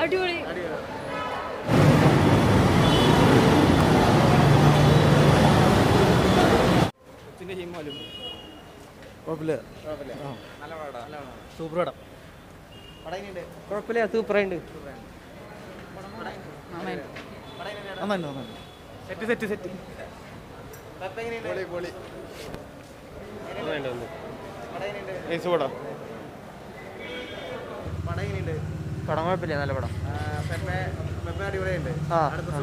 അടിപൊളി കുഴപ്പമില്ല സൂപ്പർ പടം കുഴപ്പമില്ല സൂപ്പറായിട്ടുണ്ട് നന്നായി നന്നായി സെറ്റ് സെറ്റ് സെറ്റ് പടം കുഴപ്പമില്ല നല്ല പടം ആ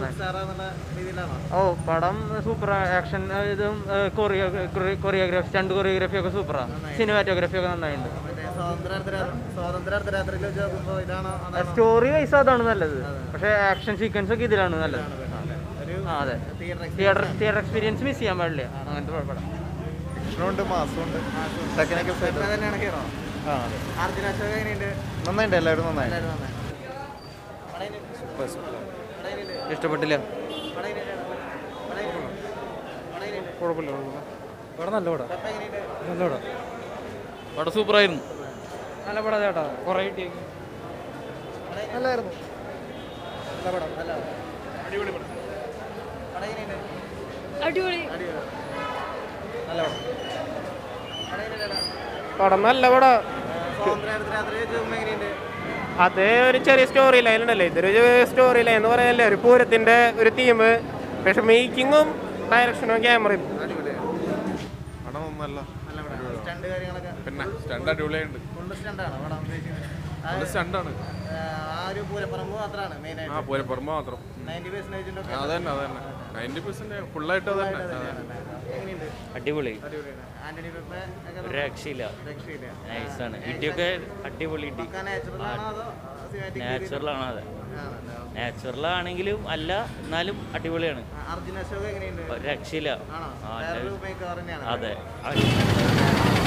ഓ പടം സൂപ്പർ ആക്ഷൻ ഇതും കൊറിയോ കൊറിയോഗ്രാഫി സ്റ്റണ്ട് കൊറിയോഗ്രാഫി ഒക്കെ സൂപ്പറാ സിനിമാറ്റോഗ്രാഫി ഒക്കെ നന്നായിട്ടുണ്ട് സ്റ്റോറി വൈസ് അതാണ് നല്ലത് പക്ഷേ ആക്ഷൻ സീക്വൻസ് ഒക്കെ ഇതിലാണ് നല്ലത് ആ അതെ തിയേറ്റർ തിയേറ്റർ എക്സ്പീരിയൻസ് മിസ് ചെയ്യാൻ പാടില്ല അങ്ങനത്തെ പടം ഉണ്ട് മാസമുണ്ട് ടെക്നിക്കൽ സൈഡ് ആ അതെ നന്നായിട്ടുണ്ട് എല്ലാവരും നന്നായി ഇഷ്ടപ്പെട്ടില്ല കുഴപ്പമില്ല പടം നല്ല പടം നല്ല പടം പടം സൂപ്പറായിരുന്നു നല്ല പടം ചേട്ടാ കുറേ കിട്ടി നല്ലായിരുന്നു നല്ല പടം അടിപൊളി പടം നല്ല പടം അത് ഒരു ചെറിയ സ്റ്റോറി ലൈൻ ഉണ്ടല്ലോ ഇതൊരു സ്റ്റോറി ലൈൻ എന്ന് പറയാനല്ലേ ഒരു പൂരത്തിന്റെ ഒരു തീം പക്ഷെ മേക്കിങ്ങും ഡയറക്ഷനും ക്യാമറയും പടം ഒന്നല്ല പിന്നെ സ്റ്റണ്ട് അടിപൊളിയായിട്ടുണ്ട് സ്റ്റണ്ടാണ് ആ പൂരപ്പുറമ്പ് മാത്രം അതന്നെ അതന്നെ നയൻറ്റി പെർസെന്റ് ഫുള്ളായിട്ട് അതന്നെ അതന്നെ. അടിപൊളി ഒരു രക്ഷയില്ല നൈസാണ് ഇടിയൊക്കെ അടിപൊളി ഇടി നാച്ചുറൽ ആണ് അതെ നാച്ചുറൽ ആണെങ്കിലും അല്ല എന്നാലും അടിപൊളിയാണ് ഒരു രക്ഷയില്ല ആ, അതെ